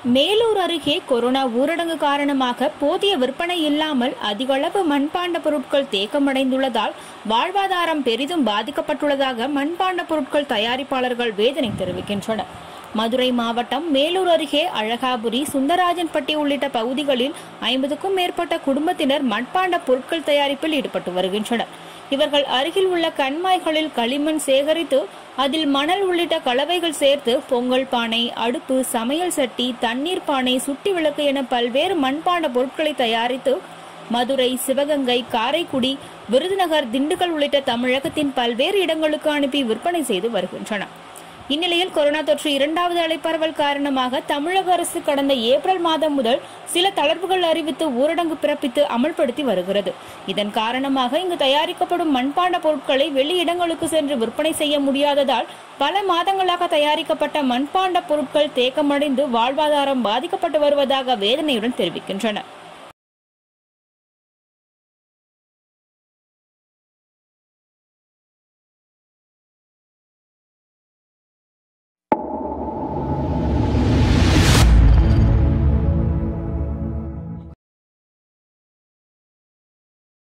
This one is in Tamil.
மேலூர் அருகே கொரோனா ஊரடங்கு காரணமாக போதிய விற்பனை இல்லாமல் அதிகளவு மண்பாண்ட பொருட்கள் தேக்கமடைந்துள்ளதால் வாழ்வாதாரம் பெரிதும் பாதிக்கப்பட்டுள்ளதாக மண்பாண்ட பொருட்கள் தயாரிப்பாளர்கள் வேதனை தெரிவிக்கின்றனர் மதுரை மாவட்டம் மேலூர் அருகே அழகாபுரி சுந்தராஜன்பட்டி உள்ளிட்ட பகுதிகளில் ஐம்பதுக்கும் மேற்பட்ட குடும்பத்தினர் மண்பாண்ட பொருட்கள் தயாரிப்பில் ஈடுபட்டு வருகின்றனர் இவர்கள் அருகில் உள்ள கண்மாய்களில் களிமண் சேகரித்து அதில் மணல் உள்ளிட்ட கலவைகள் சேர்த்து பொங்கல் பானை அடுப்பு சமையல் சட்டி தண்ணீர் பானை சுட்டி விளக்கு என பல்வேறு மண்பாண்ட பொருட்களை தயாரித்து மதுரை சிவகங்கை காரைக்குடி விருதுநகர் திண்டுக்கல் உள்ளிட்ட தமிழகத்தின் பல்வேறு இடங்களுக்கு அனுப்பி விற்பனை செய்து வருகின்றனர் இந்நிலையில் கொரோனா தொற்று இரண்டாவது அலை பரவல் காரணமாக தமிழக அரசு கடந்த ஏப்ரல் மாதம் முதல் சில தளர்வுகள் அறிவித்து ஊரடங்கு பிறப்பித்து அமல்படுத்தி வருகிறது இதன் காரணமாக இங்கு தயாரிக்கப்படும் மண்பாண்ட பொருட்களை வெளி இடங்களுக்கு சென்று விற்பனை செய்ய முடியாததால் பல மாதங்களாக தயாரிக்கப்பட்ட மண்பாண்ட பொருட்கள் தேக்கமடைந்து வாழ்வாதாரம் பாதிக்கப்பட்டு வருவதாக வேதனையுடன் தெரிவிக்கின்றனர்